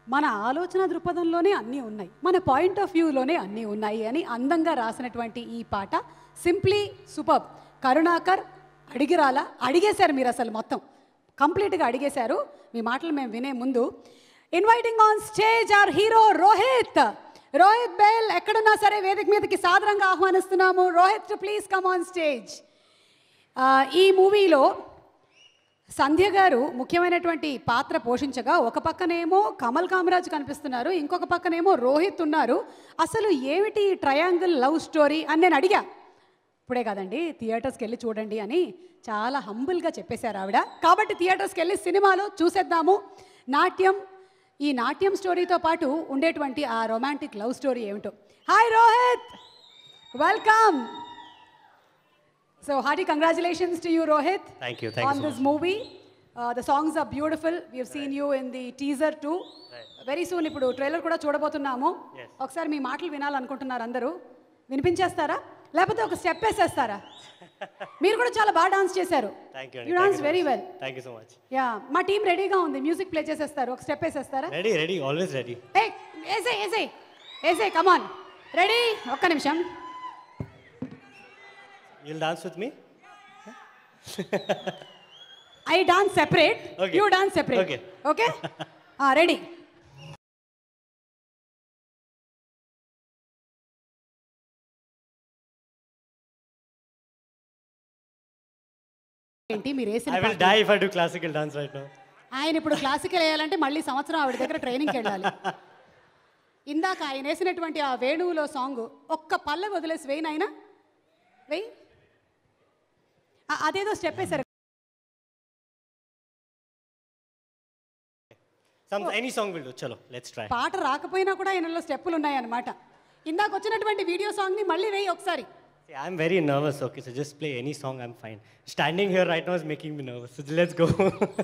మన ఆలోచన దృక్పథంలోనే అన్నీ ఉన్నాయి మన పాయింట్ ఆఫ్ వ్యూలోనే అన్నీ ఉన్నాయి అని అందంగా రాసినటువంటి ఈ పాట సింప్లీ సూపర్ కరుణాకర్ అడిగిరాలా అడిగేశారు మీరు అసలు మొత్తం కంప్లీట్గా అడిగేశారు మీ మాటలు మేము వినే ముందు inviting on stage our hero Rohit Rohit Behal ఎక్కడున్నా సరే వేదిక మీదకి సాదరంగా ఆహ్వానిస్తున్నాము Rohit please come on stage ఈ మూవీలో సంధ్య గారు ముఖ్యమైనటువంటి పాత్ర పోషించగా ఒక పక్కనేమో కమల్ కామరాజ్ కనిపిస్తున్నారు ఇంకొక పక్కనేమో రోహిత్ ఉన్నారు అసలు ఏమిటి ఈ ట్రయాంగిల్ లవ్ స్టోరీ అని నేను అడిగా ఇప్పుడే కదండి థియేటర్స్కి వెళ్ళి చూడండి అని చాలా హంబుల్గా చెప్పేశారు ఆవిడ కాబట్టి థియేటర్స్కి వెళ్ళి సినిమాలో చూసేద్దాము నాట్యం ఈ నాట్యం స్టోరీతో పాటు ఉండేటువంటి ఆ రొమాంటిక్ లవ్ స్టోరీ ఏమిటో hi Rohit welcome so hearty congratulations to you Rohit Thank you, thank you on so this movie. Uh, the songs are beautiful. We have seen you in the teaser too. Very soon ఇప్పుడు trailer కూడా చూడబోతున్నాము ఒకసారి మీ మాటలు వినాలనుకుంటున్నారు అందరూ వినిపించేస్తారా లేకపోతే ఒక step వేసేస్తారా మీరు కూడా చాలా బాగా డాన్స్ చేశారు thank you you dance very well thank you so much yeah మా టీం రెడీగా ఉంది మ్యూజిక్ ప్లే చేసేస్తారు ఒక స్టెప్ వేసేస్తారా రెడీ రెడీ ఆల్వేస్ రెడీ ఏ ఏసే ఏసే ఏసే కమాన్ రెడీ ఒక్క నిమిషం you'll dance with me I dance separate Okay. You dance separate Okay. Okay ready ఏంటి మీరు వేసిన ఐ విల్ పాట? Die if I do classical dance right now ఆయన ఇప్పుడు క్లాసికల్ వేయాలంటే మళ్ళీ సంవత్సరం ఆవిడ దగ్గర ట్రైనింగ్కి వెళ్ళాలి ఇందాక ఆయన వేసినటువంటి ఆ వేణువులో సాంగ్ ఒక్క పల్లె వదిలేసి వేయిన ఆయన వెయ్యి ఆ- అదేదో స్టెప్ వేశారు some any song will do చలో లెట్స్ ట్రై పాట రాకపోయినా కూడా ఆయనలో స్టెప్పులు ఉన్నాయన్నమాట ఇందాక వచ్చినటువంటి వీడియో సాంగ్ని మళ్ళీ వేయి ఒకసారి I'm very nervous okay so just play any song I'm fine standing here right now is making me nervous let's go